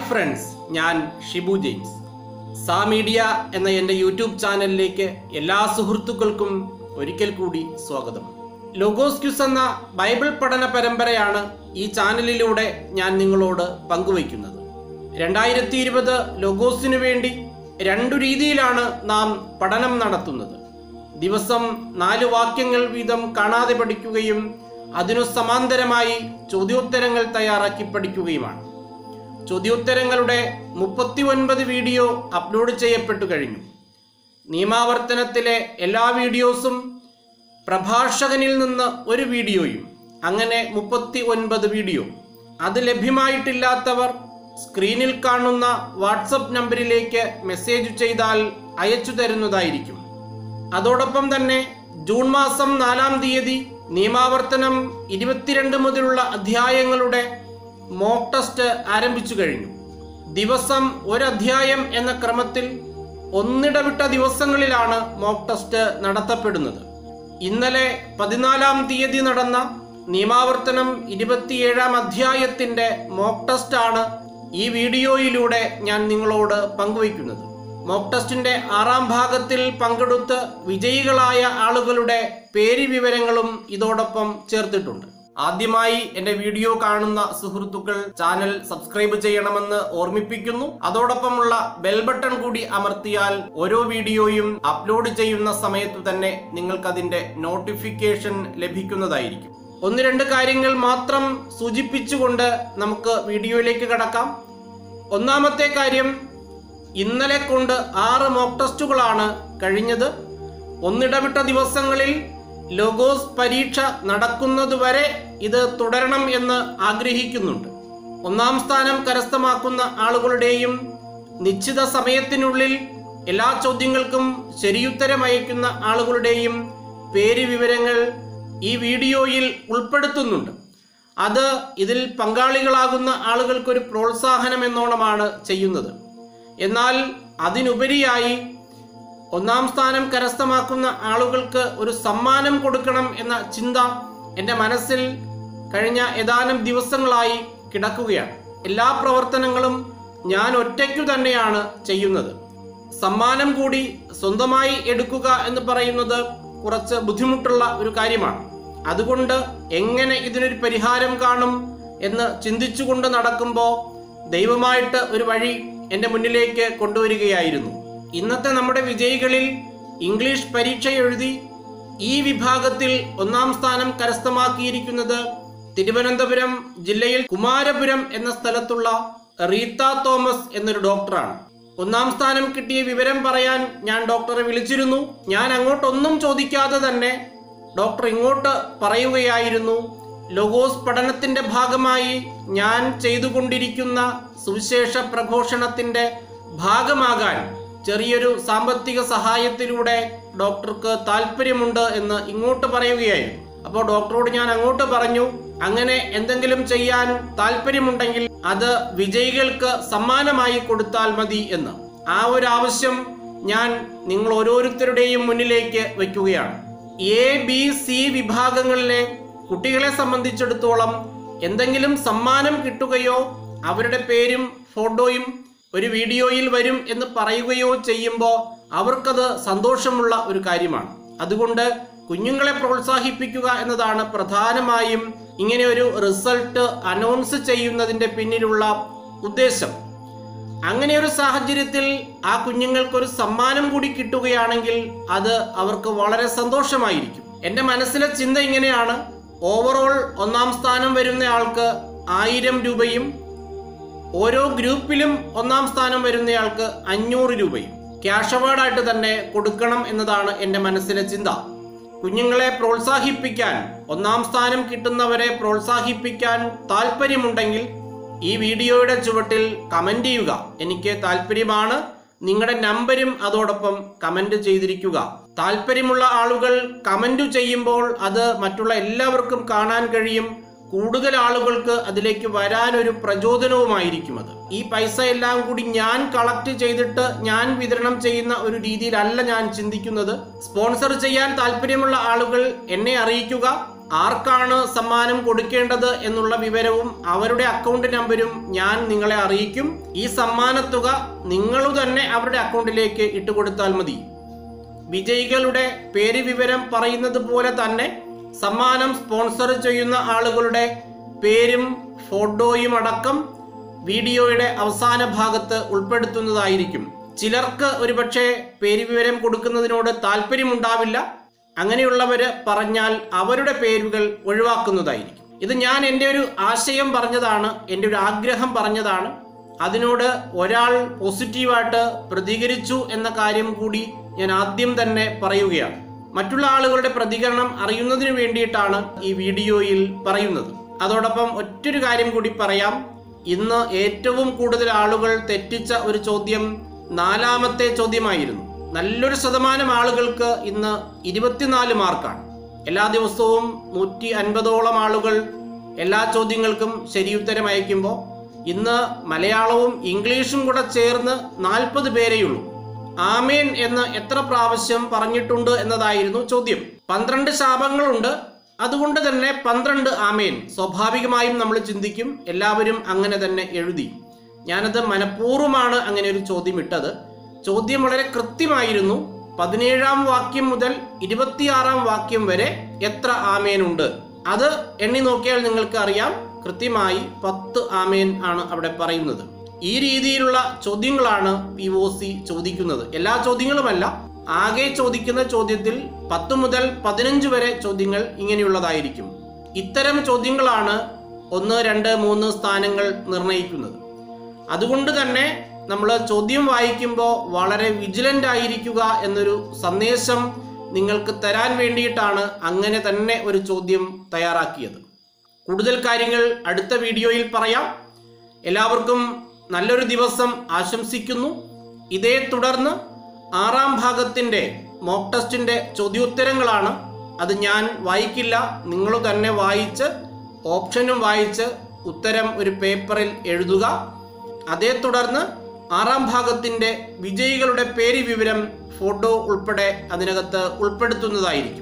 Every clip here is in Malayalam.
ഫ്രണ്ട്സ് ഞാൻ ഷിബു ജെയിംസ് സാ മീഡിയ എന്ന എൻ്റെ യൂട്യൂബ് ചാനലിലേക്ക് എല്ലാ സുഹൃത്തുക്കൾക്കും ഒരിക്കൽ കൂടി സ്വാഗതം ലോഗോസ് ക്യൂസ് എന്ന ബൈബിൾ പഠന പരമ്പരയാണ് ഈ ചാനലിലൂടെ ഞാൻ നിങ്ങളോട് പങ്കുവയ്ക്കുന്നത് രണ്ടായിരത്തി ഇരുപത് ലോഗോസിനു വേണ്ടി രണ്ടു രീതിയിലാണ് നാം പഠനം നടത്തുന്നത് ദിവസം നാല് വാക്യങ്ങൾ വീതം കാണാതെ പഠിക്കുകയും അതിനു സമാന്തരമായി ചോദ്യോത്തരങ്ങൾ തയ്യാറാക്കി പഠിക്കുകയുമാണ് ചോദ്യോത്തരങ്ങളുടെ മുപ്പത്തി ഒൻപത് വീഡിയോ അപ്ലോഡ് ചെയ്യപ്പെട്ടു കഴിഞ്ഞു നിയമാവർത്തനത്തിലെ എല്ലാ വീഡിയോസും പ്രഭാഷകനിൽ നിന്ന് ഒരു വീഡിയോയും അങ്ങനെ മുപ്പത്തി ഒൻപത് വീഡിയോ അത് ലഭ്യമായിട്ടില്ലാത്തവർ സ്ക്രീനിൽ കാണുന്ന വാട്സപ്പ് നമ്പറിലേക്ക് മെസ്സേജ് ചെയ്താൽ അയച്ചു തരുന്നതായിരിക്കും അതോടൊപ്പം തന്നെ ജൂൺ മാസം നാലാം തീയതി നിയമാവർത്തനം ഇരുപത്തിരണ്ട് മുതലുള്ള അധ്യായങ്ങളുടെ മോക്ക് ടെസ്റ്റ് ആരംഭിച്ചു കഴിഞ്ഞു ദിവസം ഒരധ്യായം എന്ന ക്രമത്തിൽ ഒന്നിടവിട്ട ദിവസങ്ങളിലാണ് മോക്ക് ടെസ്റ്റ് നടത്തപ്പെടുന്നത് ഇന്നലെ പതിനാലാം തീയതി നടന്ന നിയമാവർത്തനം ഇരുപത്തിയേഴാം അധ്യായത്തിന്റെ മോക്ക് ടെസ്റ്റ് ആണ് ഈ വീഡിയോയിലൂടെ ഞാൻ നിങ്ങളോട് പങ്കുവയ്ക്കുന്നത് മോക്ക് ടെസ്റ്റിന്റെ ആറാം ഭാഗത്തിൽ പങ്കെടുത്ത് വിജയികളായ ആളുകളുടെ പേര് വിവരങ്ങളും ഇതോടൊപ്പം ചേർത്തിട്ടുണ്ട് ആദ്യമായി എന്റെ വീഡിയോ കാണുന്ന സുഹൃത്തുക്കൾ ചാനൽ സബ്സ്ക്രൈബ് ചെയ്യണമെന്ന് ഓർമ്മിപ്പിക്കുന്നു അതോടൊപ്പമുള്ള ബെൽ ബട്ടൺ കൂടി അമർത്തിയാൽ ഓരോ വീഡിയോയും അപ്ലോഡ് ചെയ്യുന്ന സമയത്തു തന്നെ നിങ്ങൾക്കതിന്റെ നോട്ടിഫിക്കേഷൻ ലഭിക്കുന്നതായിരിക്കും ഒന്ന് രണ്ട് കാര്യങ്ങൾ മാത്രം സൂചിപ്പിച്ചുകൊണ്ട് നമുക്ക് വീഡിയോയിലേക്ക് കടക്കാം ഒന്നാമത്തെ കാര്യം ഇന്നലെ കൊണ്ട് ആറ് മോക്ക് ടെസ്റ്റുകളാണ് കഴിഞ്ഞത് ഒന്നിടവിട്ട ദിവസങ്ങളിൽ ലോഗോസ് പരീക്ഷ നടക്കുന്നതുവരെ ഇത് തുടരണം എന്ന് ആഗ്രഹിക്കുന്നുണ്ട് ഒന്നാം സ്ഥാനം കരസ്ഥമാക്കുന്ന ആളുകളുടെയും നിശ്ചിത സമയത്തിനുള്ളിൽ എല്ലാ ചോദ്യങ്ങൾക്കും ശരിയുത്തരം അയക്കുന്ന ആളുകളുടെയും പേര് വിവരങ്ങൾ ഈ വീഡിയോയിൽ ഉൾപ്പെടുത്തുന്നുണ്ട് അത് ഇതിൽ പങ്കാളികളാകുന്ന ആളുകൾക്കൊരു പ്രോത്സാഹനം എന്നോണമാണ് ചെയ്യുന്നത് എന്നാൽ അതിനുപരിയായി ഒന്നാം സ്ഥാനം കരസ്ഥമാക്കുന്ന ആളുകൾക്ക് ഒരു സമ്മാനം കൊടുക്കണം എന്ന ചിന്ത എൻ്റെ മനസ്സിൽ കഴിഞ്ഞ ഏതാനും ദിവസങ്ങളായി കിടക്കുകയാണ് എല്ലാ പ്രവർത്തനങ്ങളും ഞാൻ ഒറ്റയ്ക്കു തന്നെയാണ് ചെയ്യുന്നത് സമ്മാനം കൂടി സ്വന്തമായി എടുക്കുക എന്ന് പറയുന്നത് കുറച്ച് ബുദ്ധിമുട്ടുള്ള ഒരു കാര്യമാണ് അതുകൊണ്ട് എങ്ങനെ ഇതിനൊരു പരിഹാരം കാണും എന്ന് ചിന്തിച്ചുകൊണ്ട് നടക്കുമ്പോൾ ദൈവമായിട്ട് ഒരു വഴി എൻ്റെ മുന്നിലേക്ക് കൊണ്ടുവരികയായിരുന്നു ഇന്നത്തെ നമ്മുടെ വിജയികളിൽ ഇംഗ്ലീഷ് പരീക്ഷ എഴുതി ഈ വിഭാഗത്തിൽ ഒന്നാം സ്ഥാനം കരസ്ഥമാക്കിയിരിക്കുന്നത് തിരുവനന്തപുരം ജില്ലയിൽ കുമാരപുരം എന്ന സ്ഥലത്തുള്ള റീത്ത തോമസ് എന്നൊരു ഡോക്ടറാണ് ഒന്നാം സ്ഥാനം കിട്ടിയ വിവരം പറയാൻ ഞാൻ ഡോക്ടറെ വിളിച്ചിരുന്നു ഞാൻ അങ്ങോട്ടൊന്നും ചോദിക്കാതെ തന്നെ ഡോക്ടർ ഇങ്ങോട്ട് പറയുകയായിരുന്നു ലോഗോസ് പഠനത്തിന്റെ ഭാഗമായി ഞാൻ ചെയ്തുകൊണ്ടിരിക്കുന്ന സുവിശേഷ പ്രഘോഷണത്തിന്റെ ഭാഗമാകാൻ ചെറിയൊരു സാമ്പത്തിക സഹായത്തിലൂടെ ഡോക്ടർക്ക് താല്പര്യമുണ്ട് എന്ന് ഇങ്ങോട്ട് പറയുകയായിരുന്നു അപ്പോൾ ഡോക്ടറോട് ഞാൻ അങ്ങോട്ട് പറഞ്ഞു അങ്ങനെ എന്തെങ്കിലും ചെയ്യാൻ താല്പര്യമുണ്ടെങ്കിൽ അത് വിജയികൾക്ക് സമ്മാനമായി കൊടുത്താൽ മതി എന്ന് ആ ഒരു ആവശ്യം ഞാൻ നിങ്ങൾ ഓരോരുത്തരുടെയും മുന്നിലേക്ക് വയ്ക്കുകയാണ് എ ബി സി വിഭാഗങ്ങളിലെ കുട്ടികളെ സംബന്ധിച്ചിടത്തോളം എന്തെങ്കിലും സമ്മാനം കിട്ടുകയോ അവരുടെ പേരും ഫോട്ടോയും ഒരു വീഡിയോയിൽ വരും എന്ന് പറയുകയോ ചെയ്യുമ്പോൾ അവർക്കത് സന്തോഷമുള്ള ഒരു കാര്യമാണ് അതുകൊണ്ട് കുഞ്ഞുങ്ങളെ പ്രോത്സാഹിപ്പിക്കുക എന്നതാണ് പ്രധാനമായും ഇങ്ങനെ ഒരു റിസൾട്ട് അനൗൺസ് ചെയ്യുന്നതിന്റെ പിന്നിലുള്ള ഉദ്ദേശം അങ്ങനെ ഒരു സാഹചര്യത്തിൽ ആ കുഞ്ഞുങ്ങൾക്ക് ഒരു സമ്മാനം കൂടി കിട്ടുകയാണെങ്കിൽ അത് അവർക്ക് വളരെ സന്തോഷമായിരിക്കും എൻ്റെ മനസ്സിലെ ചിന്ത ഇങ്ങനെയാണ് ഓവറോൾ ഒന്നാം സ്ഥാനം വരുന്ന ആൾക്ക് ആയിരം രൂപയും ഓരോ ഗ്രൂപ്പിലും ഒന്നാം സ്ഥാനം വരുന്നയാൾക്ക് അഞ്ഞൂറ് രൂപയും ക്യാഷ് അവാർഡായിട്ട് തന്നെ കൊടുക്കണം എന്നതാണ് എൻ്റെ മനസ്സിലെ ചിന്ത കുഞ്ഞുങ്ങളെ പ്രോത്സാഹിപ്പിക്കാൻ ഒന്നാം സ്ഥാനം കിട്ടുന്നവരെ പ്രോത്സാഹിപ്പിക്കാൻ താല്പര്യമുണ്ടെങ്കിൽ ഈ വീഡിയോയുടെ ചുവട്ടിൽ കമന്റ് ചെയ്യുക എനിക്ക് താല്പര്യമാണ് നിങ്ങളുടെ നമ്പരും അതോടൊപ്പം കമന്റ് ചെയ്തിരിക്കുക താല്പര്യമുള്ള ആളുകൾ കമന്റ് ചെയ്യുമ്പോൾ അത് മറ്റുള്ള എല്ലാവർക്കും കാണാൻ കഴിയും കൂടുതൽ ആളുകൾക്ക് അതിലേക്ക് വരാൻ ഒരു പ്രചോദനവുമായിരിക്കും അത് ഈ പൈസ എല്ലാം കൂടി ഞാൻ കളക്ട് ചെയ്തിട്ട് ഞാൻ വിതരണം ചെയ്യുന്ന ഒരു രീതിയിലല്ല ഞാൻ ചിന്തിക്കുന്നത് സ്പോൺസർ ചെയ്യാൻ താല്പര്യമുള്ള ആളുകൾ എന്നെ അറിയിക്കുക ആർക്കാണ് സമ്മാനം കൊടുക്കേണ്ടത് എന്നുള്ള വിവരവും അവരുടെ അക്കൗണ്ട് നമ്പരും ഞാൻ നിങ്ങളെ അറിയിക്കും ഈ സമ്മാനത്തുക നിങ്ങൾ തന്നെ അവരുടെ അക്കൗണ്ടിലേക്ക് ഇട്ടുകൊടുത്താൽ മതി വിജയികളുടെ പേര് വിവരം പറയുന്നത് പോലെ തന്നെ സമ്മാനം സ്പോൺസർ ചെയ്യുന്ന ആളുകളുടെ പേരും ഫോട്ടോയും അടക്കം വീഡിയോയുടെ അവസാന ഭാഗത്ത് ഉൾപ്പെടുത്തുന്നതായിരിക്കും ചിലർക്ക് ഒരുപക്ഷെ പേര് വിവരം കൊടുക്കുന്നതിനോട് താല്പര്യമുണ്ടാവില്ല അങ്ങനെയുള്ളവര് പറഞ്ഞാൽ അവരുടെ പേരുകൾ ഒഴിവാക്കുന്നതായിരിക്കും ഇത് ഞാൻ എൻ്റെ ഒരു ആശയം പറഞ്ഞതാണ് എൻ്റെ ഒരു ആഗ്രഹം പറഞ്ഞതാണ് അതിനോട് ഒരാൾ പോസിറ്റീവായിട്ട് പ്രതികരിച്ചു എന്ന കാര്യം കൂടി ഞാൻ ആദ്യം തന്നെ പറയുകയാണ് മറ്റുള്ള ആളുകളുടെ പ്രതികരണം അറിയുന്നതിന് വേണ്ടിയിട്ടാണ് ഈ വീഡിയോയിൽ പറയുന്നത് അതോടൊപ്പം ഒറ്റൊരു കാര്യം കൂടി പറയാം ഇന്ന് ഏറ്റവും കൂടുതൽ ആളുകൾ തെറ്റിച്ച ഒരു ചോദ്യം നാലാമത്തെ ചോദ്യമായിരുന്നു നല്ലൊരു ശതമാനം ആളുകൾക്ക് ഇന്ന് ഇരുപത്തിനാല് മാർക്കാണ് എല്ലാ ദിവസവും നൂറ്റി അൻപതോളം ആളുകൾ എല്ലാ ചോദ്യങ്ങൾക്കും ശരിയുത്തരം അയക്കുമ്പോൾ ഇന്ന് മലയാളവും ഇംഗ്ലീഷും കൂടെ ചേർന്ന് നാൽപ്പത് പേരെയുള്ളൂ ആമേൻ എന്ന് എത്ര പ്രാവശ്യം പറഞ്ഞിട്ടുണ്ട് എന്നതായിരുന്നു ചോദ്യം പന്ത്രണ്ട് ശാപങ്ങളുണ്ട് അതുകൊണ്ട് തന്നെ പന്ത്രണ്ട് ആമേൻ സ്വാഭാവികമായും നമ്മൾ ചിന്തിക്കും എല്ലാവരും അങ്ങനെ തന്നെ എഴുതി ഞാനത് മനഃപൂർവ്വമാണ് അങ്ങനെ ഒരു ചോദ്യം ഇട്ടത് ചോദ്യം വളരെ കൃത്യമായിരുന്നു പതിനേഴാം വാക്യം മുതൽ ഇരുപത്തിയാറാം വാക്യം വരെ എത്ര ആമേനുണ്ട് അത് എണ്ണി നോക്കിയാൽ നിങ്ങൾക്ക് അറിയാം കൃത്യമായി പത്ത് ആമേൻ ആണ് അവിടെ പറയുന്നത് ഈ രീതിയിലുള്ള ചോദ്യങ്ങളാണ് പി ഒ സി ചോദിക്കുന്നത് എല്ലാ ചോദ്യങ്ങളുമല്ല ആകെ ചോദിക്കുന്ന ചോദ്യത്തിൽ പത്ത് മുതൽ പതിനഞ്ച് വരെ ചോദ്യങ്ങൾ ഇങ്ങനെയുള്ളതായിരിക്കും ഇത്തരം ചോദ്യങ്ങളാണ് ഒന്ന് രണ്ട് മൂന്ന് സ്ഥാനങ്ങൾ നിർണ്ണയിക്കുന്നത് അതുകൊണ്ട് തന്നെ നമ്മൾ ചോദ്യം വായിക്കുമ്പോൾ വളരെ വിജിലൻ്റ് ആയിരിക്കുക എന്നൊരു സന്ദേശം നിങ്ങൾക്ക് തരാൻ വേണ്ടിയിട്ടാണ് അങ്ങനെ തന്നെ ഒരു ചോദ്യം തയ്യാറാക്കിയത് കൂടുതൽ കാര്യങ്ങൾ അടുത്ത വീഡിയോയിൽ പറയാം എല്ലാവർക്കും നല്ലൊരു ദിവസം ആശംസിക്കുന്നു ഇതേ തുടർന്ന് ആറാം ഭാഗത്തിൻ്റെ മോക്ക് ടെസ്റ്റിൻ്റെ ചോദ്യോത്തരങ്ങളാണ് അത് ഞാൻ വായിക്കില്ല നിങ്ങൾ തന്നെ വായിച്ച് ഓപ്ഷനും വായിച്ച് ഉത്തരം ഒരു പേപ്പറിൽ എഴുതുക അതേ തുടർന്ന് ആറാം ഭാഗത്തിൻ്റെ വിജയികളുടെ പേര് വിവരം ഫോട്ടോ ഉൾപ്പെടെ അതിനകത്ത് ഉൾപ്പെടുത്തുന്നതായിരിക്കും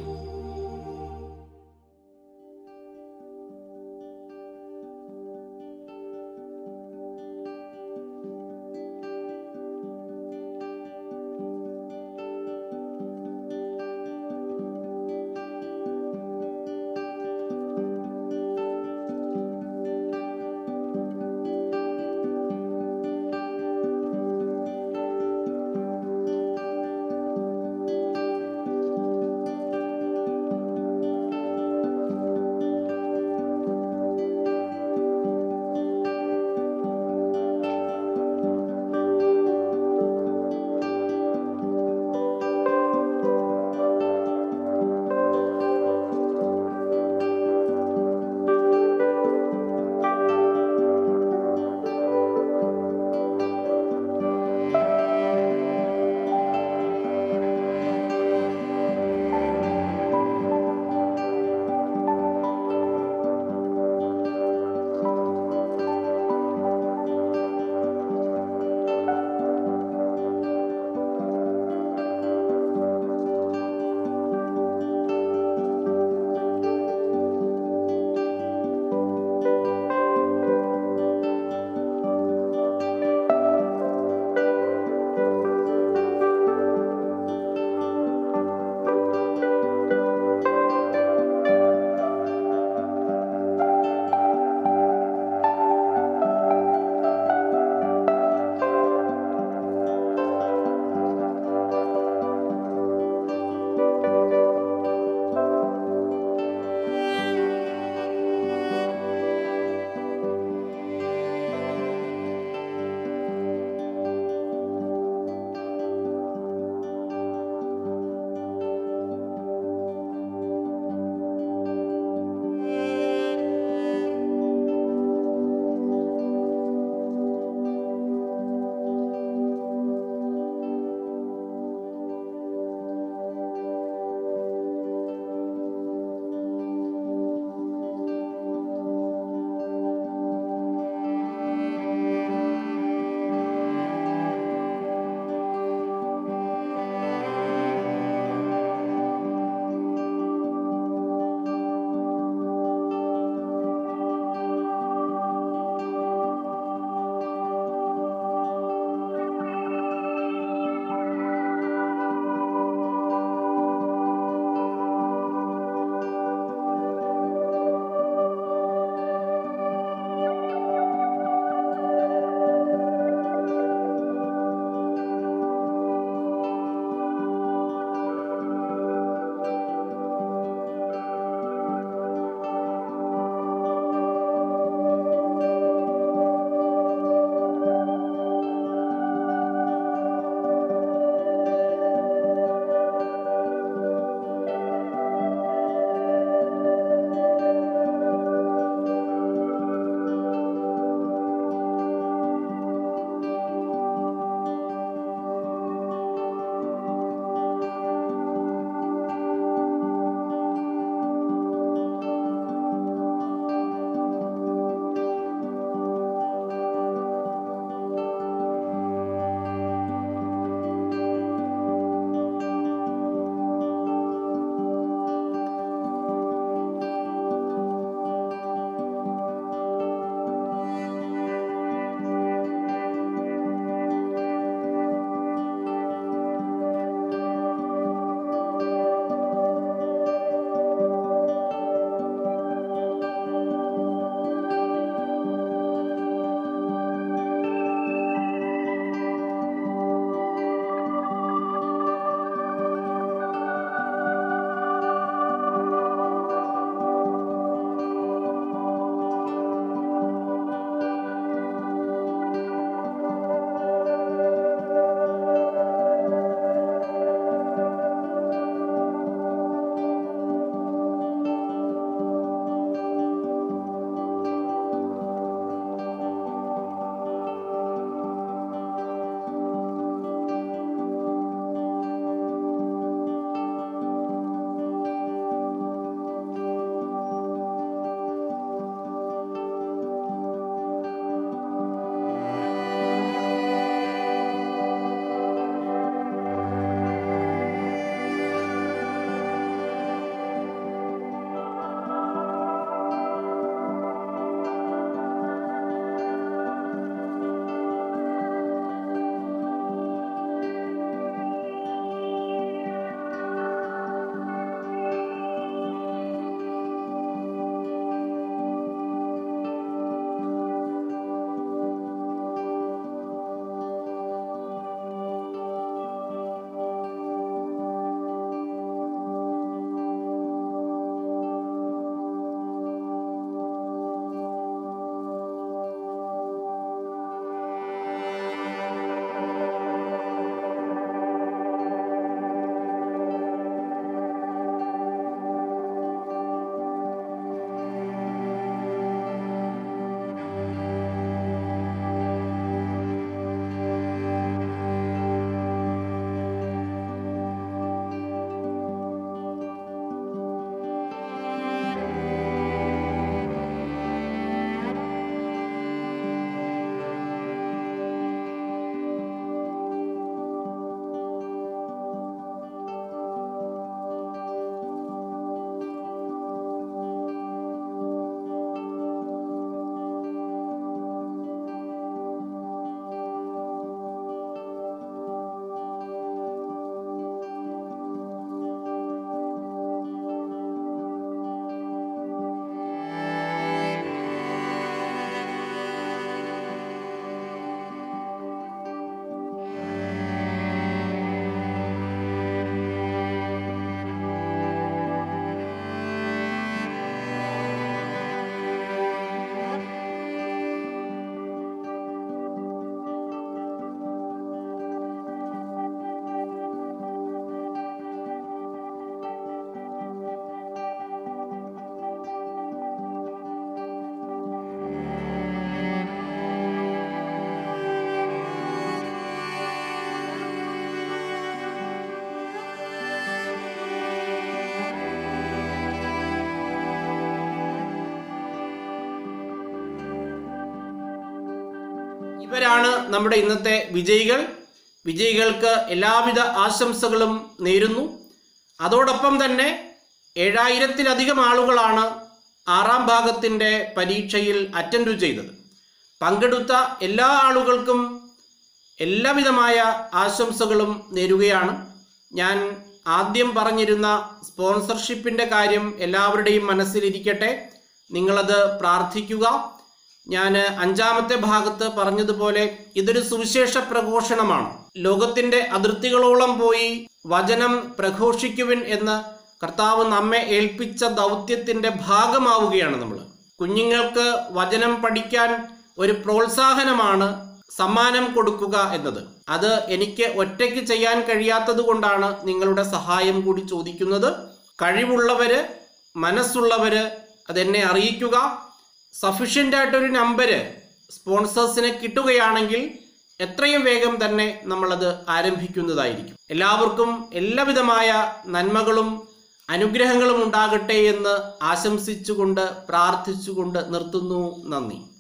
ഇവരാണ് നമ്മുടെ ഇന്നത്തെ വിജയികൾ വിജയികൾക്ക് എല്ലാവിധ ആശംസകളും നേരുന്നു അതോടൊപ്പം തന്നെ ഏഴായിരത്തിലധികം ആളുകളാണ് ആറാം ഭാഗത്തിൻ്റെ പരീക്ഷയിൽ അറ്റൻഡ് ചെയ്തത് പങ്കെടുത്ത എല്ലാ ആളുകൾക്കും എല്ലാവിധമായ ആശംസകളും നേരുകയാണ് ഞാൻ ആദ്യം പറഞ്ഞിരുന്ന സ്പോൺസർഷിപ്പിൻ്റെ കാര്യം എല്ലാവരുടെയും മനസ്സിലിരിക്കട്ടെ നിങ്ങളത് പ്രാർത്ഥിക്കുക ഞാൻ അഞ്ചാമത്തെ ഭാഗത്ത് പറഞ്ഞതുപോലെ ഇതൊരു സുവിശേഷ പ്രഘോഷണമാണ് ലോകത്തിൻ്റെ അതിർത്തികളോളം പോയി വചനം പ്രഘോഷിക്കുവിൻ എന്ന് കർത്താവ് നമ്മെ ഏൽപ്പിച്ച ദൗത്യത്തിൻ്റെ ഭാഗമാവുകയാണ് നമ്മൾ കുഞ്ഞുങ്ങൾക്ക് വചനം പഠിക്കാൻ ഒരു പ്രോത്സാഹനമാണ് സമ്മാനം കൊടുക്കുക എന്നത് അത് എനിക്ക് ഒറ്റയ്ക്ക് ചെയ്യാൻ കഴിയാത്തത് കൊണ്ടാണ് നിങ്ങളുടെ സഹായം കൂടി ചോദിക്കുന്നത് കഴിവുള്ളവര് മനസ്സുള്ളവര് അതെന്നെ അറിയിക്കുക സഫീഷ്യൻ്റ് ആയിട്ടൊരു നമ്പര് സ്പോൺസേഴ്സിന് കിട്ടുകയാണെങ്കിൽ എത്രയും വേഗം തന്നെ നമ്മളത് ആരംഭിക്കുന്നതായിരിക്കും എല്ലാവർക്കും എല്ലാവിധമായ നന്മകളും അനുഗ്രഹങ്ങളും ഉണ്ടാകട്ടെ എന്ന് ആശംസിച്ചുകൊണ്ട് പ്രാർത്ഥിച്ചുകൊണ്ട് നിർത്തുന്നു നന്ദി